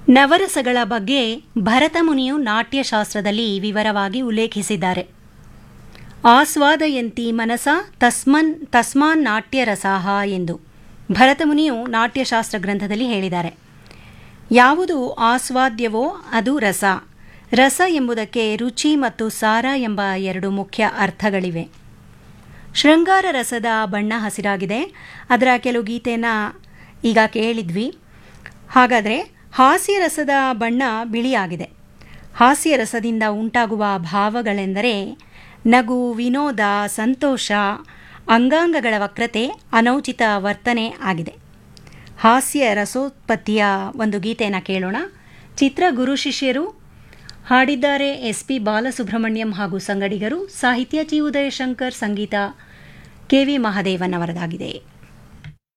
ನವರಸಗಳ ಬಗ್ಗೆ ಭರತಮುನಿಯು ನಾಟ್ಯಶಾಸ್ತ್ರದಲ್ಲಿ ವಿವರವಾಗಿ ಉಲ್ಲೇಖಿಸಿದ್ದಾರೆ ಆಸ್ವಾದಯಂತಿ ಮನಸ ತಸ್ಮನ್ ತಸ್ಮಾನ್ ನಾಟ್ಯರಸಾಹ ಎಂದು ಭರತಮುನಿಯು ನಾಟ್ಯಶಾಸ್ತ್ರ ಗ್ರಂಥದಲ್ಲಿ ಹೇಳಿದ್ದಾರೆ ಯಾವುದು ಆಸ್ವಾದ್ಯವೋ ಅದು ರಸ ರಸ ಎಂಬುದಕ್ಕೆ ರುಚಿ ಮತ್ತು ಸಾರ ಎಂಬ ಎರಡು ಮುಖ್ಯ ಅರ್ಥಗಳಿವೆ ಶೃಂಗಾರ ರಸದ ಬಣ್ಣ ಹಸಿರಾಗಿದೆ ಅದರ ಕೆಲವು ಗೀತೆನ ಈಗ ಕೇಳಿದ್ವಿ ಹಾಗಾದರೆ ಹಾಸ್ಯ ರಸದ ಬಣ್ಣ ಬಿಳಿಯಾಗಿದೆ ಹಾಸ್ಯ ರಸದಿಂದ ಉಂಟಾಗುವ ಭಾವಗಳೆಂದರೆ ನಗು ವಿನೋದ ಸಂತೋಷ ಅಂಗಾಂಗಗಳ ವಕ್ರತೆ ಅನೌಚಿತ ವರ್ತನೆ ಆಗಿದೆ ಹಾಸ್ಯ ರಸೋತ್ಪತ್ತಿಯ ಒಂದು ಗೀತೆಯನ್ನು ಕೇಳೋಣ ಚಿತ್ರ ಗುರು ಶಿಷ್ಯರು ಹಾಡಿದ್ದಾರೆ ಎಸ್ ಪಿ ಬಾಲಸುಬ್ರಹ್ಮಣ್ಯಂ ಹಾಗೂ ಸಂಗಡಿಗರು ಸಾಹಿತ್ಯ ಚಿ ಉದಯಶಂಕರ್ ಸಂಗೀತ ಕೆ ವಿ ಮಹಾದೇವನ್ ಅವರದಾಗಿದೆ